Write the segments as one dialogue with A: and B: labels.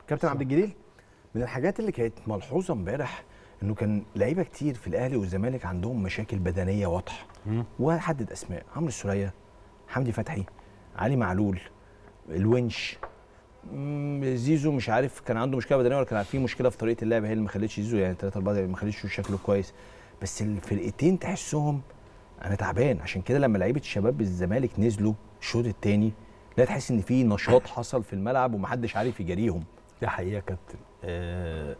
A: كابتن عبد الجليل من الحاجات اللي كانت ملحوظه امبارح انه كان لعيبه كتير في الاهلي والزمالك عندهم مشاكل بدنيه واضحه وهحدد اسماء عمرو السوليه حمدي فتحي علي معلول الونش مم، زيزو مش عارف كان عنده مشكله بدنيه ولا كان في مشكله في طريقه اللعب هي اللي ما خلتش زيزو يعني 3 4 ما خلتش شكله كويس بس الفرقتين تحسهم انا تعبان عشان كده لما لعيبه الشباب الزمالك نزلوا الشوط الثاني لا تحس ان في نشاط حصل في الملعب ومحدش عارف يجاريهم
B: دي حقيقه يا كابتن آه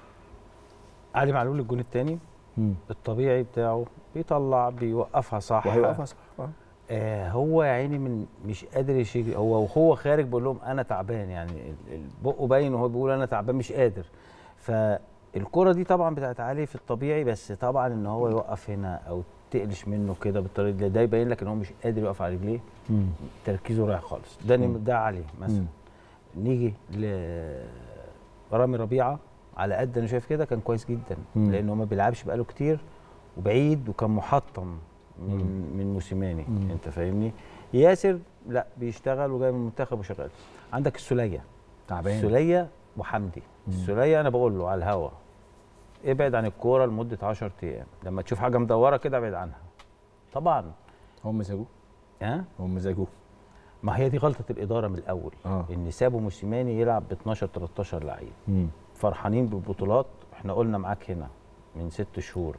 B: علي معلول الجون الثاني الطبيعي بتاعه بيطلع بيوقفها صح
A: وهيوقفها صح آه.
B: آه هو يا عيني من مش قادر يشيل هو وهو خارج بيقول لهم انا تعبان يعني ال- ال- بقه باين وهو بيقول انا تعبان مش قادر فالكره دي طبعا بتاعت علي في الطبيعي بس طبعا ان هو يوقف هنا او تقلش منه كده بالطريقه دي ده يبين لك ان هو مش قادر يقف على رجليه تركيزه رايح خالص ده نم- ده علي مثلا نيجي ل رامي ربيعه على قد انا شايف كده كان كويس جدا
A: مم.
B: لانه ما بيلعبش بقاله كتير وبعيد وكان محطم من من موسيماني
A: مم.
B: انت فاهمني ياسر لا بيشتغل وجاي من المنتخب وشغال عندك السوليه
A: تعبان
B: السوليه وحمدي السوليه انا بقول له على الهوا ابعد عن الكوره لمده 10 ايام لما تشوف حاجه مدوره كده ابعد عنها طبعا
A: هم مزاجوه
B: ها
A: هم مزاجوه
B: ما هي دي غلطه الاداره من الاول
A: آه.
B: ان سابوا موسيماني يلعب ب 12 13 لعيب فرحانين بالبطولات احنا قلنا معاك هنا من ست شهور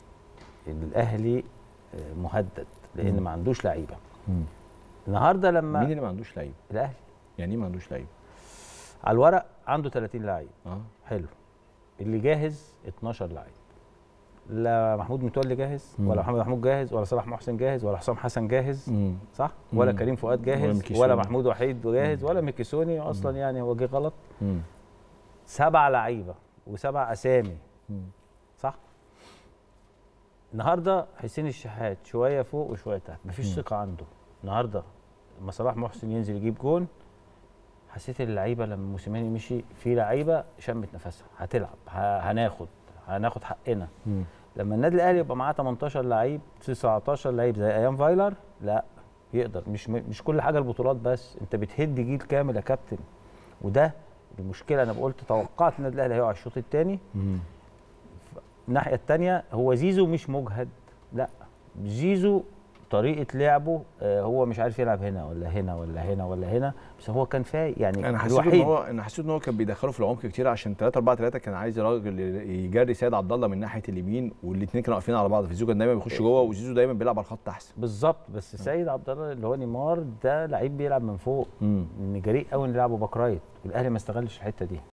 B: الاهلي آه، مهدد لان
A: مم.
B: ما عندوش لعيبه النهارده لما
A: مين اللي ما عندوش لعيب
B: الاهلي
A: يعني ايه ما عندوش لعيب
B: على الورق عنده 30 لعيب
A: اه
B: حلو اللي جاهز 12 لعيب لا محمود متولي جاهز
A: مم.
B: ولا محمد محمود جاهز ولا صلاح محسن جاهز ولا حسام حسن جاهز صح
A: مم.
B: ولا كريم فؤاد
A: ولا
B: جاهز
A: ميكيسوني.
B: ولا محمود وحيد جاهز ولا ميكيسوني اصلا يعني هو جه غلط
A: مم.
B: سبع لعيبه وسبع اسامي
A: مم.
B: صح النهارده حسين الشحات شويه فوق وشويه تحت مفيش ثقه عنده النهارده لما صلاح محسن ينزل يجيب جون حسيت اللعيبه لما موسيماني مشي في لعيبه شمت نفسها هتلعب ه- هناخد هناخد حقنا
A: مم.
B: لما النادي الاهلي يبقى معاه 18 لعيب 19 لعيب زي ايام فايلر لا يقدر مش مش كل حاجه البطولات بس انت بتهد جيل كامل يا كابتن وده المشكله انا قلت توقعت النادي الاهلي هيقع الشوط الثاني
A: مم.
B: الناحيه الثانيه هو زيزو مش مجهد لا زيزو طريقه لعبه آه، هو مش عارف يلعب هنا ولا هنا ولا هنا ولا هنا بس هو كان فايق يعني
A: انا حسيت ان
B: الوحيد
A: هو انا حسيت ان هو كان بيدخله في العمق كتير عشان 3 4 3 كان عايز راجل يجري سيد عبد الله من ناحيه اليمين والاثنين كانوا واقفين على بعض فزيزو كان دايما بيخش جوه وزيزو دايما بيلعب على الخط احسن
B: بالظبط بس سيد عبد الله اللي هو نيمار ده لعيب بيلعب من فوق
A: مم.
B: ان جريء قوي نلعبه باك رايت والاهلي ما استغلش الحته دي